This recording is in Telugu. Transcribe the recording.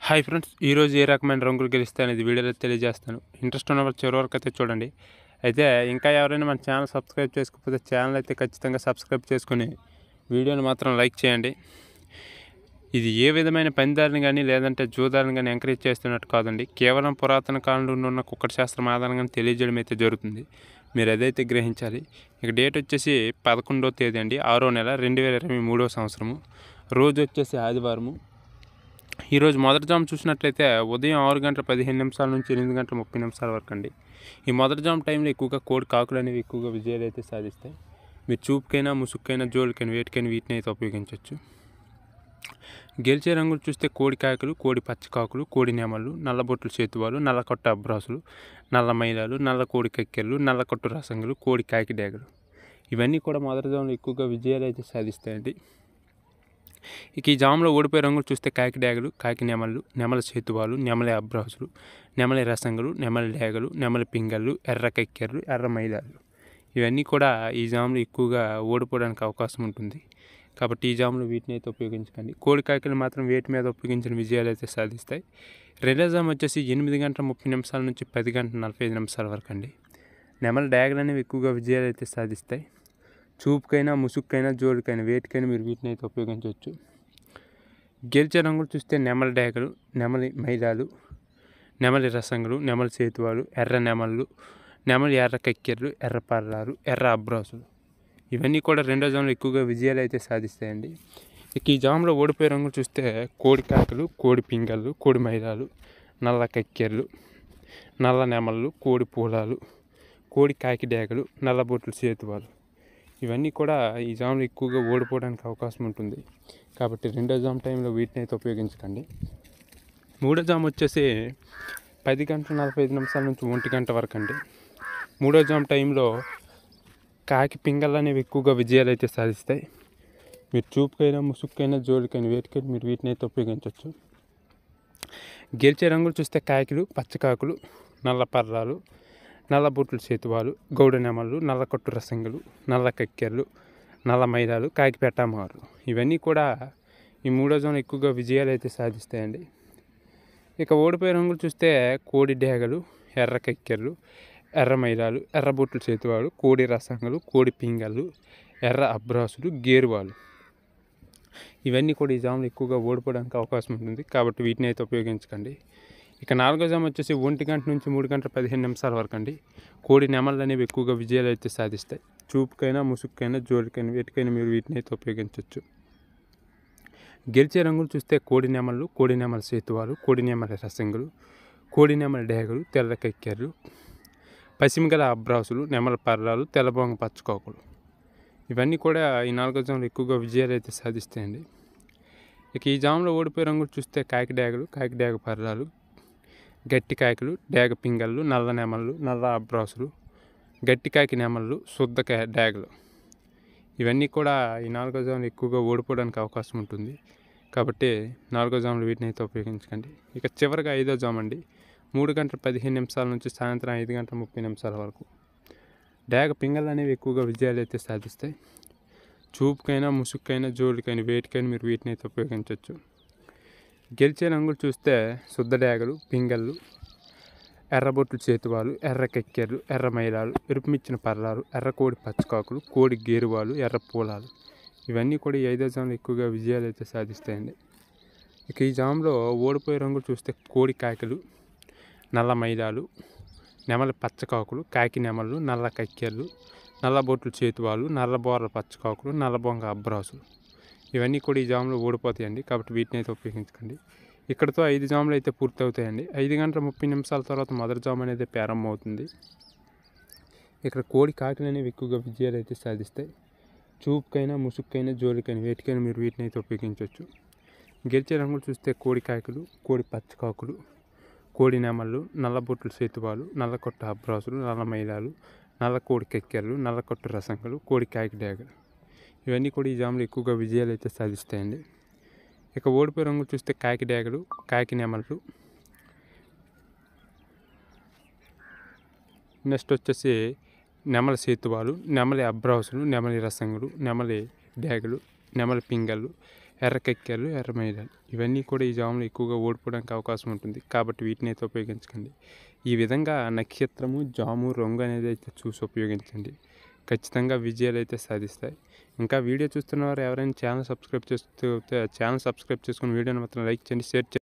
హాయ్ ఫ్రెండ్స్ ఈరోజు ఏ రకమైన రంగులు గెలిస్తే అనేది వీడియోలో తెలియజేస్తాను ఇంట్రెస్ట్ ఉన్న వాళ్ళు చివరి వరకు అయితే చూడండి అయితే ఇంకా ఎవరైనా మన ఛానల్ సబ్స్క్రైబ్ చేసుకోకపోతే ఛానల్ అయితే ఖచ్చితంగా సబ్స్క్రైబ్ చేసుకుని వీడియోని మాత్రం లైక్ చేయండి ఇది ఏ విధమైన పందాలను కానీ లేదంటే జూదాలను కానీ ఎంకరేజ్ చేస్తున్నట్టు కాదండి కేవలం పురాతన కాలంలో ఉన్న కుక్కటి శాస్త్రం ఆధారంగా తెలియజేయడం అయితే జరుగుతుంది మీరు అదైతే గ్రహించాలి ఇక డేట్ వచ్చేసి పదకొండో తేదీ అండి ఆరో నెల రెండు వేల ఇరవై మూడో సంవత్సరము రోజు వచ్చేసి ఆదివారము ఈరోజు మొదటి జాము చూసినట్లయితే ఉదయం ఆరు గంటల పదిహేను నిమిషాల నుంచి ఎనిమిది గంటల ముప్పై నిమిషాల వరకు అండి ఈ మొదటి జాము టైంలో ఎక్కువగా కోడి కాకులు అనేవి ఎక్కువగా విజయాలు అయితే సాధిస్తాయి మీరు చూపుకైనా ముసుక్కైనా జోలికైనా వేటికైనా వీటిని అయితే ఉపయోగించవచ్చు గెలిచే రంగులు చూస్తే కోడి కాకులు కోడి పచ్చకాకులు కోడి నెమలు నల్లబొట్లు చేతువాలు నల్లకొట్ట అబ్రాసులు నల్ల మైలాలు నల్ల కోడి కక్కెలు నల్లకొట్టు రసంగులు కోడి కాకి డేగలు ఇవన్నీ కూడా మొదటి జాములో ఎక్కువగా విజయాలు అయితే సాధిస్తాయండి ఇక ఈ జాములో ఓడిపోయే రంగులు చూస్తే కాకి డేగలు కాకి నెమళ్ళు నెమల చేతువాలు నెమలి అబ్రాసులు నెమలి రసంగులు నెమలి డేగలు నెమలి పింగళ్ళు ఎర్ర కక్కెర్లు ఎర్ర మైలాలు ఇవన్నీ కూడా ఈ జాములో ఎక్కువగా ఓడిపోవడానికి అవకాశం ఉంటుంది కాబట్టి ఈ జాములో వీటిని అయితే ఉపయోగించకండి కోడి కాకిలు మాత్రం వేటి మీద ఉపయోగించిన విజయాలు అయితే సాధిస్తాయి రెండో జామ్ వచ్చేసి ఎనిమిది గంటల ముప్పై నిమిషాల నుంచి పది గంటల నలభై ఐదు నిమిషాల వరకు అండి నెమల డ్యాగలు అనేవి ఎక్కువగా విజయాలు అయితే సాధిస్తాయి చూపుకైనా ముసుక్కైనా జోడికైనా వేటికైనా మీరు వీటిని అయితే ఉపయోగించవచ్చు గెలిచే రంగులు చూస్తే నెమలి డ్యాగలు నెమలి మైదాలు నెమలి రసంగులు నెమలి చేతువాలు ఎర్ర నెమళ్ళు నెమలి ఎర్ర కక్కెర్లు ఎర్ర పర్రాలు ఎర్ర అబ్రాసులు ఇవన్నీ కూడా రెండో జామ్లో ఎక్కువగా విజయాలు అయితే సాధిస్తాయండి ఇక ఈ జామ్లో ఓడిపోయే రంగులు చూస్తే కోడి కాకులు కోడి పింగళ్ళు కోడి మైదాలు నల్ల కక్కెర్లు నల్ల నెమళ్ళు కోడి పూలాలు కోడి కాకి డేగలు నల్ల బొట్లు చేతువాలు ఇవన్నీ కూడా ఈ జామ్లో ఎక్కువగా ఓడిపోవడానికి అవకాశం ఉంటుంది కాబట్టి రెండో జామ్ టైంలో వీటిని అయితే ఉపయోగించకండి మూడో జామ్ వచ్చేసి పది గంటల నలభై ఐదు నిమిషాల నుంచి ఒంటి గంట వరకు అండి మూడో జామ్ టైంలో కాకి పింగళ్ళు అనేవి ఎక్కువగా విజయాలు అయితే సాధిస్తాయి మీరు చూపుకైనా ముసుక్కైనా జోలికైనా వేటికైనా మీరు వీటిని అయితే ఉపయోగించవచ్చు గెలిచే రంగులు చూస్తే కాకిలు పచ్చకాకులు నల్ల పర్రాలు నల్ల బొట్లు చేతువాలు గౌడ నెమళ్ళు నల్ల కొట్టు రసంగులు నల్ల కక్కెర్లు నల్ల మైదాలు కాకి పెట్టమారు ఇవన్నీ కూడా ఈ మూడో జోన్ ఎక్కువగా విజయాలు అయితే సాధిస్తాయండి ఇక ఓడిపోయే రంగులు చూస్తే కోడి డేగలు ఎర్ర కక్కెర్లు ఎర్ర మైదాలు ఎర్ర బొట్లు చేతువాలు కోడి రసంగులు కోడి పింగళ్ళు ఎర్ర అబ్రాసులు గేరువాలు ఇవన్నీ కూడా ఈ జాములు ఎక్కువగా ఓడిపోవడానికి అవకాశం ఉంటుంది కాబట్టి వీటిని అయితే ఉపయోగించకండి ఇక నాలుగో జామ్ వచ్చేసి ఒంటి గంట నుంచి మూడు గంటల పదిహేను నిమిషాల వరకు అండి కోడి నెమళ్ళు అనేవి ఎక్కువగా విజయాలు అయితే సాధిస్తాయి చూపుకైనా ముసుక్కైనా జోలికైనా వీటికైనా మీరు వీటిని అయితే ఉపయోగించవచ్చు గెలిచే రంగులు చూస్తే కోడి నెమళ్ళు కోడి నెమల సేతువాలు కోడి నెమల రసంగులు కోడి నెమల డేగలు తెల్ల కక్కెర్లు పసిమిగల అబ్రాసులు నెమల పర్రాలు తెల్లబొంగ పచ్చకోకలు ఇవన్నీ కూడా ఈ నాలుగో జాములు ఎక్కువగా విజయాలు అయితే సాధిస్తాయండి ఇక ఈ జాములో ఓడిపోయే రంగులు చూస్తే కాకి డేగలు కాకి డేగ పర్రాలు గట్టి కాయకులు డేగ పింగళ్ళు నల్ల నెమళ్ళు నల్ల అబ్రాసులు గట్టి కాకి నెమళ్ళు శుద్ధ కా డేగలు ఇవన్నీ కూడా ఈ నాలుగో జాములు ఎక్కువగా ఓడిపోవడానికి అవకాశం ఉంటుంది కాబట్టి నాలుగో జాములు వీటిని అయితే ఉపయోగించకండి ఇక చివరిగా ఐదో జామ్ అండి మూడు గంటల పదిహేను నిమిషాల నుంచి సాయంత్రం ఐదు గంటల ముప్పై నిమిషాల వరకు డేగ పింగళ్ళు అనేవి ఎక్కువగా విజయాలు అయితే సాధిస్తాయి చూపుకైనా ముసుక్కైనా జోలికైనా వేటికైనా మీరు వీటిని అయితే ఉపయోగించవచ్చు గెలిచే రంగులు చూస్తే శుద్ధ డేగలు పింగళ్ళు ఎర్రబొట్లు చేతువాలు ఎర్ర కెక్కెర్లు ఎర్ర మైలాలు ఎరుపుమిచ్చిన పర్రాలు ఎర్ర కోడి పచ్చకాకులు కోడి గేరువాలు ఎర్ర పూలాలు ఇవన్నీ కూడా ఈ ఐదో జాములు ఎక్కువగా విజయాలు అయితే సాధిస్తాయండి ఇక ఈ జాములో ఓడిపోయే రంగులు చూస్తే కోడి కాకిలు నల్ల మైదాలు నెమలి పచ్చకాకులు కాకి నెమళ్ళు నల్ల కక్కెర్లు నల్ల బొట్లు చేతువాలు నల్ల బోర్ల పచ్చకాకులు నల్ల బొంగ అబ్రాసులు ఇవన్నీ కూడా ఈ జాములో ఓడిపోతాయండి కాబట్టి వీటిని అయితే ఉపయోగించకండి ఇక్కడతో ఐదు జాములు అయితే పూర్తి అవుతాయండి ఐదు గంటల ముప్పై నిమిషాల తర్వాత మొదటి జాము అనేది ప్రారంభం అవుతుంది ఇక్కడ కోడి కాకిలు అనేవి ఎక్కువగా విజయాలు అయితే సాధిస్తాయి చూపుకైనా ముసుక్కైనా జోలికైనా వేటికైనా మీరు వీటిని అయితే ఉపయోగించవచ్చు గెలిచే రంగులు చూస్తే కోడి కాకులు కోడి పచ్చకాకులు కోడి నెమళ్ళు నల్ల బొట్లు సేతువాలు నల్ల కొట్ట అబ్రాసులు నల్ల మైలాలు నల్ల కోడి కెక్కెర్లు నల్ల కొట్టు రసంగలు కోడి కాకి డేగలు ఇవన్నీ కూడా ఈ జాములు ఎక్కువగా విజయాలు అయితే సాధిస్తాయండి ఇక ఓడిపోయే రంగులు చూస్తే కాకి డేగలు కాకి నెమళ్ళు నెక్స్ట్ వచ్చేసి నెమల సేతువాలు నెమలి అబ్రాసులు నెమలి రసంగులు నెమలి డేగలు నెమలి పింగళ్ళు ఎర్ర కక్కెరలు ఎర్ర మైదాలు ఇవన్నీ కూడా ఈ జాములో ఎక్కువగా ఓడిపోవడానికి అవకాశం ఉంటుంది కాబట్టి వీటిని అయితే ఉపయోగించకండి ఈ విధంగా నక్షత్రము జాము రంగు అనేది అయితే చూసి ఉపయోగించండి ఖచ్చితంగా విజయాలు అయితే సాధిస్తాయి ఇంకా వీడియో చూస్తున్న వారు ఎవరైనా ఛానల్ సబ్స్క్రైబ్ చేస్తే ఛానల్ సబ్స్క్రైబ్ చేసుకుని వీడియోని మాత్రం లైక్ చేయండి షేర్ చేయండి